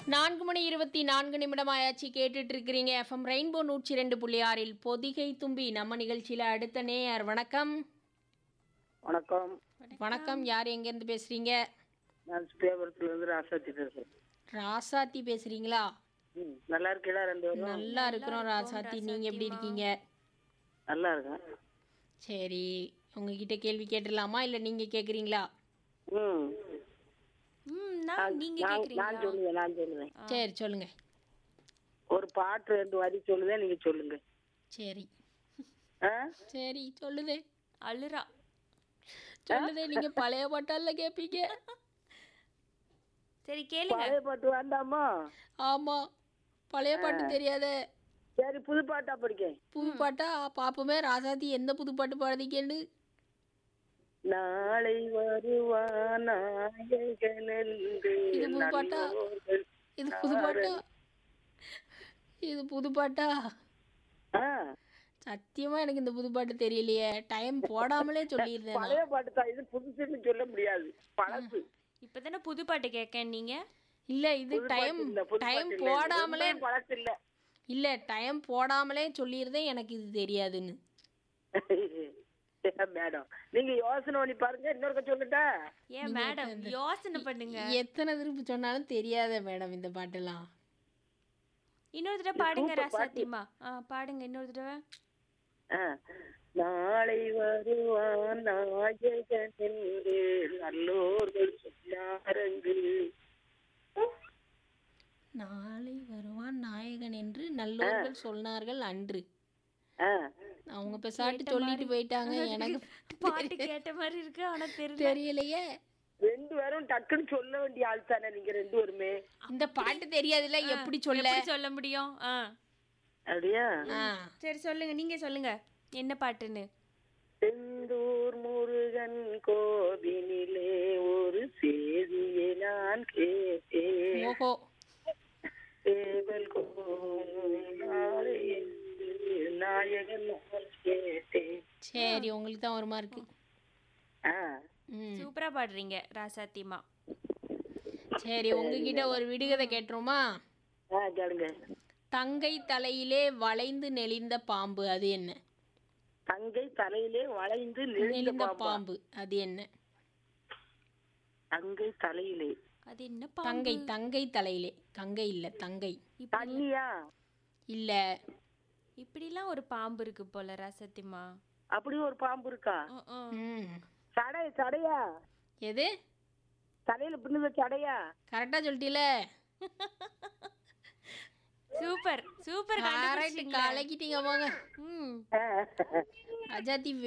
நான்கு மணி இருபத்தி நான்கு நிமிடம் ஆயாச்சு கேட்டுட்டு இருக்கிறீங்க எஃப்எம் ரெயின்போ நூற்றி ரெண்டு புள்ளி ஆறில் பொதிகை தும்பி நம்ம நிகழ்ச்சியில அடுத்த நேயர் வணக்கம் வணக்கம் வணக்கம் யார் எங்கேருந்து பேசுறீங்க நான் சுப்பியாபுரத்துலேருந்து ராசாத்தி பேசுகிறேன் ராசாத்தி பேசுறீங்களா ம் நல்லா இருக்கீங்களா ரெண்டு பேரும் நல்லா இருக்கிறோம் ராசாத்தி நீங்க எப்படி இருக்கீங்க நல்லா இருக்கேன் சரி உங்ககிட்ட கேள்வி கேட்டுடலாமா இல்லை நீங்க கேட்குறீங்களா ம் ம் நான் நீங்க நான் கேக்குறீங்களா நான் சொல்லுவேன் நான் சொல்லுவேன் சரி சொல்லுங்க ஒரு பாட்டு ரெண்டு வரி சொல்லுவேன் நீங்கள் சொல்லுங்க சரி ஆ சரி சொல்லுதே அழுறா சொல்லுதே நீங்க பழைய பாட்டால கேட்பீங்க சரி கேளுங்க பழைய பாட்டு வேண்டாமா ஆமா பழைய பாட்டு தெரியாதே சரி புது பாட்டா படிக்க புது பாட்டா பாப்போமே ராசாத்தி எந்த புது பாட்டு பாடுறீங்கன்னு நாளை வருவான் நாயகனென்று இது புது பாட்டா? நல்லோர்கள் இது புது பாட்டா இது புது பாட்டா ஆ சத்தியமா எனக்கு இந்த புது பாட்டு தெரியலையே டைம் போடாமலே சொல்லியிருந்தேன் நான். பழைய பாட்டு தான் இது புதுசுன்னு சொல்ல முடியாது பழசு இப்பதானே புது பாட்டு கேட்க நீங்க இல்ல இது புது டைம் பாட்டு இல்ல, புது டைம் பாட்டு இல்ல. போடாமலே ரொம்பவும் பழசு இல்ல இல்ல டைம் போடாமலே சொல்லியிருந்தேன் எனக்கு இது தெரியாதுன்னு மேடம் நீங்க யோசனை பண்ணி பாருங்க இன்னொருக்க சொல்லட்டா ஏன் மேடம் யோசனை பண்ணுங்க எத்தனை திருப்பி சொன்னாலும் தெரியாத மேடம் இந்த பாட்டெல்லாம் இன்னொரு தடவை பாடுங்க ராசாத்திமா ஆ பாடுங்க இன்னொரு தடவை ஆ. நாளை வருவான் நாயகன் என்று நல்லோர்கள் சொன்னாரங்கு நாளை வருவான் நாயகன் என்று நல்லோர்கள் சொன்னார்கள் அன்று ஆ. அவங்க பெசாட்டு சொல்லிட்டு போயிட்டாங்க எனக்கு பாட்டு கேட்ட மாதிரி இருக்கு ஆனா தெரியல தெரியலையே ரெண்டு பேரும் டக்குன்னு சொல்ல வேண்டிய ஆள் தானே நீங்க ரெண்டு பேருமே இந்த பாட்டு தெரியாதுல்ல எப்படி சொல்ல எப்படி சொல்ல முடியும் ஆ அப்படியா ஆ, சரி சொல்லுங்க நீங்க சொல்லுங்க என்ன பாட்டுன்னு செந்தூர் முருகன் கோவினிலே ஒரு செய்தியை நான் கேட்டேன் ஓஹோ சேவல் கோவும் நாளை என்று நாயகன் நான் கேட்டேன் சரி உங்களுக்கு தான் ஒரு மார்க்கு ஆ ம் சூப்பரா பாடுறீங்க ராசாத்திமா சரி உங்ககிட்ட ஒரு விடுகதை கேட்டுருமா ஆ கேளுங்க தங்கை தலையிலே வளைந்து நெளிந்த பாம்பு அது என்ன தங்கை தலையிலே வளைந்து நெளிந்த நெளிந்த பாம்பா பாம்பு அது என்ன தங்கை தலையிலே அது என்ன பா தங்கை தங்கை தலையிலே கங்கை இல்ல தங்கை தண்ணியா இல்ல இப்படிலாம் ஒரு பாம்பு இருக்கு போல ராசத்திமா அப்படி ஒரு பாம்பு இருக்கா ம், ம். ம் சடை சடையா எது தலையில பின்னுத சடையா கரெக்டா சொல்லிட்டீல சூப்பர் சூப்பர் கரெக்ட் கலக்கிட்டீங்க போங்க ம் ஆ. அஜாத்தி